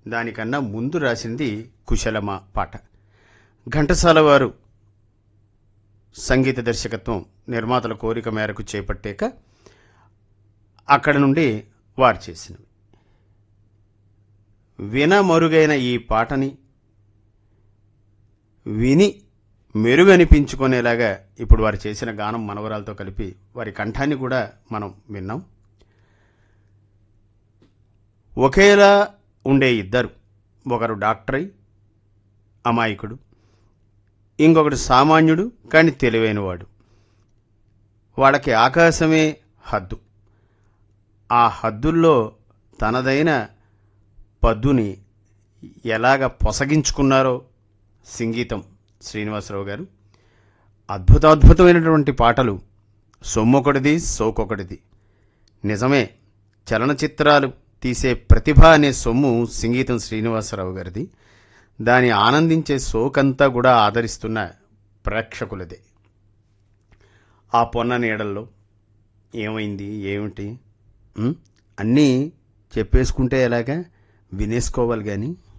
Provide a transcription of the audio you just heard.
దానికన్నా ముందు రాసింది కుశలమ పాట ఘంటసాల వారు సంగీత దర్శకత్వం నిర్మాతల కోరిక మేరకు చేపట్టాక అక్కడ నుండి వారు చేసినవి వినమరుగైన ఈ పాటని విని మెరుగనిపించుకునేలాగా ఇప్పుడు వారు చేసిన గానం మనవరాలతో కలిపి వారి కంఠాన్ని కూడా మనం విన్నాం ఒకేలా ఉండే ఇద్దరు ఒకరు డాక్టరై అమాయకుడు ఇంకొకడు సామాన్యుడు కానీ తెలివైనవాడు వాళ్ళకి ఆకాశమే హద్దు ఆ హద్దుల్లో తనదైన పద్దుని ఎలాగ పొసగించుకున్నారో సంగీతం శ్రీనివాసరావు గారు అద్భుతాద్భుతమైనటువంటి పాటలు సొమ్మొకటిది సోకొకటిది నిజమే చలనచిత్రాలు తీసే ప్రతిభ అనే సొమ్ము సంగీతం శ్రీనివాసరావు గారిది దాని ఆనందించే సోకంతా కూడా ఆదరిస్తున్న ప్రేక్షకులదే ఆ పొన్న నీడల్లో ఏమైంది ఏమిటి ఉం? అన్నీ చెప్పేసుకుంటే ఎలాగా వినేసుకోవాలి కానీ